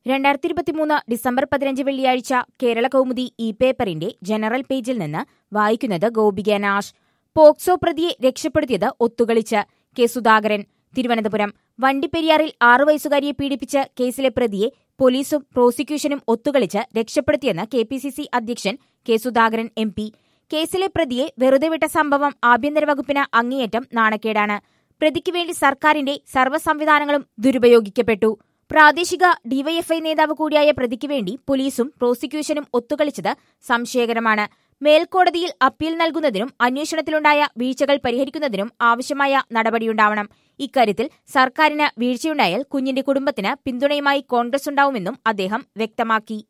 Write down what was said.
രണ്ടായിരത്തി ഇരുപത്തിമൂന്ന് ഡിസംബർ പതിനഞ്ച് വെള്ളിയാഴ്ച കേരള കൗമുദി ഇ പേപ്പറിന്റെ ജനറൽ പേജിൽ നിന്ന് വായിക്കുന്നത് ഗോപിക നാഷ് പോക്സോ പ്രതിയെ രക്ഷപ്പെടുത്തിയത് ഒത്തുകളിച്ച് കെ സുധാകരൻ തിരുവനന്തപുരം വണ്ടിപ്പെരിയാറിൽ ആറു വയസ്സുകാരിയെ പീഡിപ്പിച്ച് കേസിലെ പ്രതിയെ പോലീസും പ്രോസിക്യൂഷനും ഒത്തുകളിച്ച് രക്ഷപ്പെടുത്തിയെന്ന് കെ പി സി സി അധ്യക്ഷൻ കെ സുധാകരൻ എം പി കേസിലെ പ്രതിയെ വെറുതെ വിട്ട സംഭവം ആഭ്യന്തര വകുപ്പിന് അങ്ങേയറ്റം നാണക്കേടാണ് പ്രതിക്ക് വേണ്ടി സർക്കാരിന്റെ സർവ്വ സംവിധാനങ്ങളും ദുരുപയോഗിക്കപ്പെട്ടു പ്രാദേശിക ഡിവൈഎഫ്ഐ നേതാവ് കൂടിയായ പ്രതിക്ക് വേണ്ടി പോലീസും പ്രോസിക്യൂഷനും ഒത്തുകളിച്ചത് സംശയകരമാണ് മേൽക്കോടതിയിൽ അപ്പീൽ നൽകുന്നതിനും അന്വേഷണത്തിലുണ്ടായ വീഴ്ചകൾ പരിഹരിക്കുന്നതിനും ആവശ്യമായ നടപടിയുണ്ടാവണം ഇക്കാര്യത്തിൽ സർക്കാരിന് വീഴ്ചയുണ്ടായാൽ കുഞ്ഞിന്റെ കുടുംബത്തിന് പിന്തുണയുമായി കോൺഗ്രസ് ഉണ്ടാവുമെന്നും അദ്ദേഹം വ്യക്തമാക്കി